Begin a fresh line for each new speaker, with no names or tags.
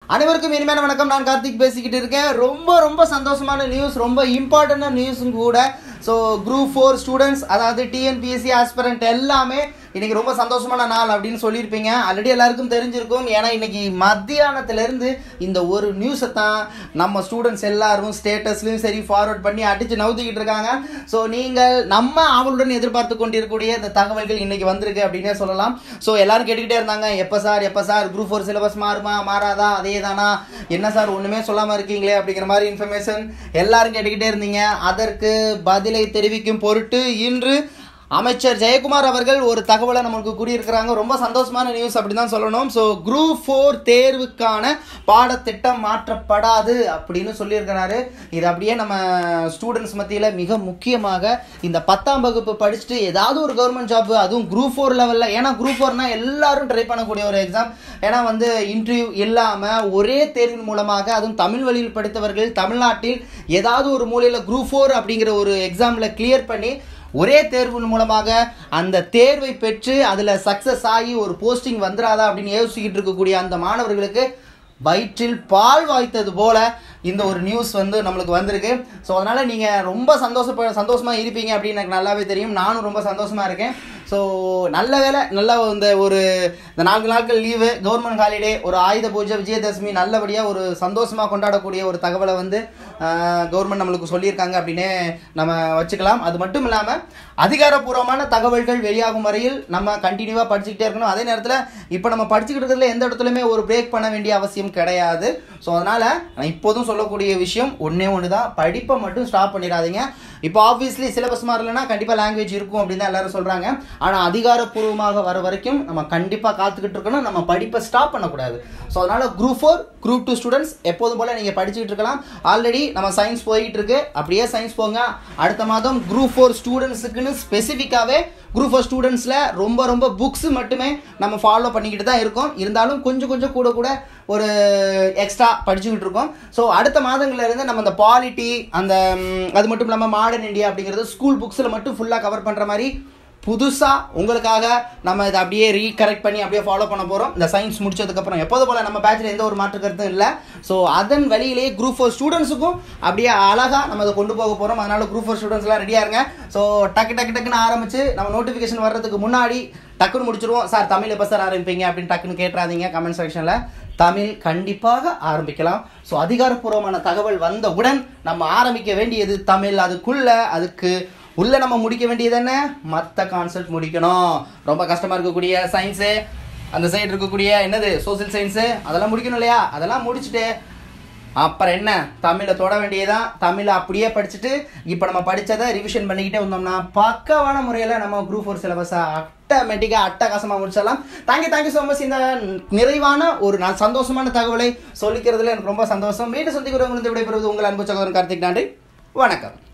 அனைவருக்கும் இனிமையான வணக்கம் நான் கார்த்திக் பேசிக்கிட்டு இருக்கேன் ரொம்ப ரொம்ப சந்தோஷமான நியூஸ் ரொம்ப இம்பார்ட்டண்டான நியூஸும் கூட ஸோ குரூப் ஃபோர் ஸ்டூடெண்ட்ஸ் அதாவது டிஎன்பிஎஸ்சி ஆஸ்பிரண்ட் எல்லாமே இன்னைக்கு ரொம்ப சந்தோஷமான நாள் அப்படின்னு சொல்லியிருப்பீங்க ஆல்ரெடி எல்லாருக்கும் தெரிஞ்சிருக்கும் ஏன்னா இன்னைக்கு மத்தியானத்திலேருந்து இந்த ஒரு நியூஸை தான் நம்ம ஸ்டூடெண்ட்ஸ் எல்லாரும் ஸ்டேட்டஸ்லையும் சரி ஃபார்வர்ட் பண்ணி அடித்து நவுத்திக்கிட்டு இருக்காங்க ஸோ நீங்கள் நம்ம அவளுடன் எதிர்பார்த்து கொண்டிருக்கக்கூடிய இந்த தகவல்கள் இன்னைக்கு வந்திருக்கு அப்படின்னே சொல்லலாம் ஸோ எல்லாரும் கேட்டுக்கிட்டே இருந்தாங்க எப்போ சார் எப்போ சார் குரூப் ஃபோர் சிலபஸ் மாறுமா மாறாதா அதே தானா என்ன சார் ஒன்றுமே சொல்லாமல் இருக்கீங்களே அப்படிங்கிற மாதிரி இன்ஃபர்மேஷன் எல்லாரும் கேட்டுக்கிட்டே இருந்தீங்க அதற்கு பதிலை தெரிவிக்கும் பொருட்டு இன்று அமைச்சர் ஜெயக்குமார் அவர்கள் ஒரு தகவலை நமக்கு கூறியிருக்கிறாங்க ரொம்ப சந்தோஷமான நியூஸ் அப்படின்னு தான் சொல்லணும் ஸோ குரூப் ஃபோர் தேர்வுக்கான பாடத்திட்டம் மாற்றப்படாது அப்படின்னு சொல்லியிருக்கிறாரு இது அப்படியே நம்ம ஸ்டூடெண்ட்ஸ் மத்தியில் மிக முக்கியமாக இந்த பத்தாம் வகுப்பு படிச்சுட்டு ஏதாவது ஒரு கவர்மெண்ட் ஜாப் அதுவும் குரூப் ஃபோர் லெவலில் ஏன்னா குரூப் ஃபோர்னா எல்லாரும் ட்ரை பண்ணக்கூடிய ஒரு எக்ஸாம் ஏன்னா வந்து இன்டர்வியூ இல்லாமல் ஒரே தேர்வின் மூலமாக அதுவும் தமிழ் வழியில் படித்தவர்கள் தமிழ்நாட்டில் ஏதாவது ஒரு மூலையில் குரூப் ஃபோர் அப்படிங்கிற ஒரு எக்ஸாமில் கிளியர் பண்ணி ஒரே தேர்வின் மூலமாக அந்த தேர்வை பெற்று அதில் சக்ஸஸ் ஆகி ஒரு போஸ்டிங் வந்துடாதா அப்படின்னு யோசிச்சுக்கிட்டு இருக்கக்கூடிய அந்த மாணவர்களுக்கு வயிற்றில் பால் வாய்த்தது போல இந்த ஒரு நியூஸ் வந்து நம்மளுக்கு வந்திருக்கு ஸோ அதனால் நீங்கள் ரொம்ப சந்தோஷப்ப சந்தோஷமாக இருப்பீங்க அப்படின்னு எனக்கு நல்லாவே தெரியும் நானும் ரொம்ப சந்தோஷமாக இருக்கேன் ஸோ நல்ல வேலை நல்ல இந்த ஒரு இந்த நான்கு நாட்கள் லீவு கவர்மெண்ட் ஹாலிடே ஒரு ஆயுத பூஜை விஜயதசமி நல்லபடியாக ஒரு சந்தோஷமாக கொண்டாடக்கூடிய ஒரு தகவலை வந்து கவர்மெண்ட் நம்மளுக்கு சொல்லியிருக்காங்க அப்படின்னே நம்ம வச்சுக்கலாம் அது மட்டும் இல்லாமல் அதிகாரப்பூர்வமான தகவல்கள் வெளியாகும் வரையில் நம்ம கண்டினியூவாக படிச்சுக்கிட்டே இருக்கணும் அதே நேரத்தில் இப்போ நம்ம படிச்சுக்கிட்டு இருக்கிறதுல எந்த இடத்துலையுமே ஒரு பிரேக் பண்ண வேண்டிய அவசியம் கிடையாது ஸோ அதனால் நான் இப்போதும் சொல்லக்கூடிய விஷயம் ஒன்றே ஒன்று தான் படிப்பை மட்டும் ஸ்டாப் பண்ணிடாதீங்க இப்போ ஆப்வியஸ்லி சிலபஸ் மாறலன்னா கண்டிப்பாக லாங்குவேஜ் இருக்கும் அப்படின்னு தான் எல்லாரும் சொல்கிறாங்க ஆனால் அதிகாரப்பூர்வமாக வர வரைக்கும் நம்ம கண்டிப்பாக காத்துக்கிட்டு இருக்கணும் நம்ம படிப்பை ஸ்டாப் பண்ணக்கூடாது ஸோ அதனால் group four group two students எப்போதும் போல் நீங்கள் படிச்சுக்கிட்டு இருக்கலாம் ஆல்ரெடி நம்ம சயின்ஸ் போய்கிட்டு இருக்கு அப்படியே சயின்ஸ் போங்க அடுத்த மாதம் குரூப் ஃபோர் ஸ்டூடெண்ட்ஸுக்குன்னு ஸ்பெசிஃபிக்காகவே குரூப் ஃபோர் ஸ்டூடெண்ட்ஸில் ரொம்ப ரொம்ப புக்ஸ் மட்டுமே நம்ம ஃபாலோ பண்ணிக்கிட்டு தான் இருக்கோம் இருந்தாலும் கொஞ்சம் கொஞ்சம் கூட கூட ஒரு எக்ஸ்ட்ரா படிச்சுக்கிட்டு இருக்கோம் ஸோ அடுத்த மாதங்கள்ல இருந்து நம்ம அந்த பாலிட்டி அந்த ம், அது மட்டும் இல்லாமல் மாடர்ன் இந்தியா அப்படிங்கிறது ஸ்கூல் புக்ஸில் மட்டும் ஃபுல்லாக கவர் பண்ணுற மாதிரி புதுசாக உங்களுக்காக நம்ம இதை அப்படியே ரீகரெக்ட் பண்ணி அப்படியே ஃபாலோ பண்ண போகிறோம் இந்த சயின்ஸ் முடிச்சதுக்கப்புறம் எப்போது போல் நம்ம பேட்சில் எந்த ஒரு மாற்று கருத்தும் இல்லை ஸோ அதன் வழியிலேயே குரூப் ஃபோர் ஸ்டூடெண்ட்ஸுக்கும் அப்படியே அழகாக நம்ம அதை கொண்டு போக போகிறோம் அதனால குரூப் ஃபோர் ஸ்டூடெண்ட்ஸ்லாம் ரெடியாக இருங்க ஸோ டக்கு டக்கு டக்குன்னு ஆரம்பிச்சு நம்ம நோட்டிஃபிகேஷன் வர்றதுக்கு முன்னாடி டக்குன்னு முடிச்சிருவோம் சார் தமிழ் எப்போ சார் ஆரம்பிப்பீங்க அப்படின்னு டக்குன்னு கேட்டுறாதீங்க கமெண்ட் செக்ஷனில் தமிழ் கண்டிப்பாக ஆரம்பிக்கலாம் ஸோ அதிகாரப்பூர்வமான தகவல் வந்தவுடன் நம்ம ஆரம்பிக்க வேண்டியது தமிழ் அதுக்குள்ள அதுக்கு உள்ள நம்ம முடிக்க வேண்டியது என்ன மற்ற கான்செப்ட் முடிக்கணும் ரொம்ப கஷ்டமா இருக்கக்கூடிய சயின்ஸு அந்த சைடு இருக்கக்கூடிய என்னது சோசியல் சயின்ஸு அதெல்லாம் முடிக்கணும் இல்லையா அதெல்லாம் முடிச்சுட்டு அப்புறம் என்ன தமிழை தொட வேண்டியதான் தமிழை அப்படியே படிச்சுட்டு இப்போ நம்ம படித்ததை ரிவிஷன் பண்ணிக்கிட்டே வந்தோம்னா பக்கவான முறையில் நம்ம குரூப் ஃபோர் சிலபஸை ஆட்டோமேட்டிக்காக அட்டகாசமாக முடிச்சிடலாம் தேங்க்யூ தேங்க்யூ ஸோ மச் இந்த நிறைவான ஒரு நான் சந்தோஷமான தகவலை சொல்லிக்கிறதுல எனக்கு ரொம்ப சந்தோஷம் மீண்டும் சந்திக்கிறவங்க விடைபெறுவது உங்கள் அன்பு சகோதரன் கார்த்திக் நன்றி வணக்கம்